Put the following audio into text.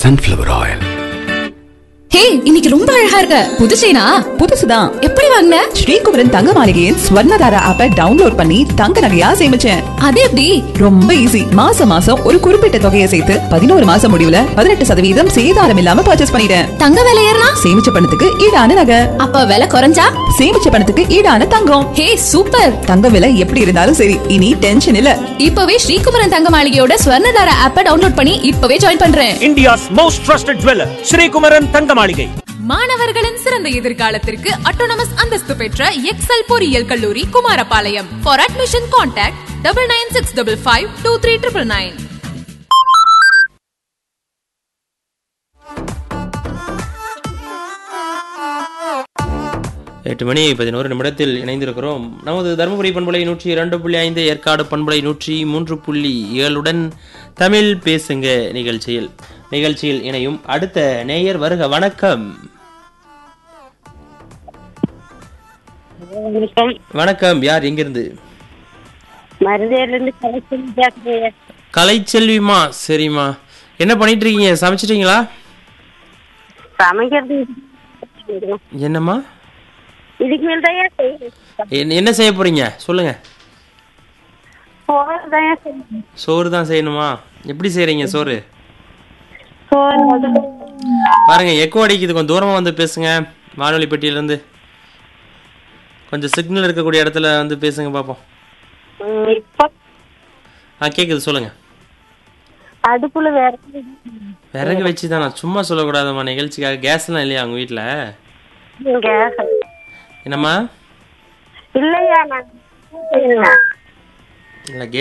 sunflower oil. ஹே இன்னைக்கு ரொம்ப அழகா இருக்க புது செயினா புதுசுதான் எப்படி வாங்கின ஸ்ரீகுமரன் தங்க மாளிகையின் ஸ்வர்ணதாரா ஆப்பை டவுன்லோட் பண்ணி தங்க நகையா சேமிச்சேன் அது எப்படி ரொம்ப ஈஸி மாசம் மாசம் ஒரு குறிப்பிட்ட தொகையை சேர்த்து பதினோரு மாசம் முடிவுல பதினெட்டு சதவீதம் சேதாரம் இல்லாம பர்ச்சேஸ் பண்ணிட்டேன் தங்க விலை ஏறினா சேமிச்ச பணத்துக்கு ஈடான நகை அப்ப விலை குறைஞ்சா சேமிச்ச பணத்துக்கு ஈடான தங்கம் ஹே சூப்பர் தங்க விலை எப்படி இருந்தாலும் சரி இனி டென்ஷன் இல்ல இப்பவே ஸ்ரீகுமரன் தங்க மாளிகையோட ஸ்வர்ணதார ஆப்ப டவுன்லோட் பண்ணி இப்பவே ஜாயின் பண்றேன் India's most trusted jeweler, Sri Kumaran தங்க மாளிகை மாணவர்களின் சிறந்த எதிர்காலத்திற்கு அட்டோனமஸ் அந்தஸ்து பெற்ற எக்ஸல் பொறியியல் கல்லூரி Kumarapalayam for admission contact double nine six double five two three triple nine எட்டு மணி பதினோரு நிமிடத்தில் இணைந்திருக்கிறோம் நமது தருமபுரி பண்பலை நூற்றி இரண்டு புள்ளி ஐந்து ஏற்காடு பண்பலை நூற்றி மூன்று புள்ளி ஏழுடன் தமிழ் பேசுங்க நிகழ்ச்சியில் நிகழ்ச்சியில் இணையும் அடுத்த நேயர் வருக வணக்கம் வணக்கம் வணக்கம் யார் எங்கிருந்து மருதையிலிருந்து கலெக்ஷன் பேசுறேன் கலைச்செல்விமா சரிம்மா என்ன பண்ணிட்டு இருக்கீங்க சமைச்சிட்டீங்களா சமைக்கிறது என்னம்மா இதுக்கு மேல் தான் என்ன- என்ன செய்ய போறீங்க சொல்லுங்க சோறு தான் செய்யணும் சோறு தான் செய்யணுமா எப்படி செய்றீங்க சோறு சோறு முதல்ல பாருங்க எக்கோ அடிக்குது கொஞ்சம் தூரமா வந்து பேசுங்க வானொலி பெட்டியில இருந்து கொஞ்சம் சிக்னல் இருக்கக்கூடிய இடத்துல வந்து பேசுங்க பாப்போம் ம், இப்ப ஆ கேக்குது சொல்லுங்க அடுப்புல வேற விறகு வச்சு தான் நான் சும்மா சொல்லக்கூடாதம்மா நிகழ்ச்சிக்காக கேஸ்லாம் இல்லையா உங்க வீட்ல கேஸ் என்னம்மா இல்லையா நான் இல்ல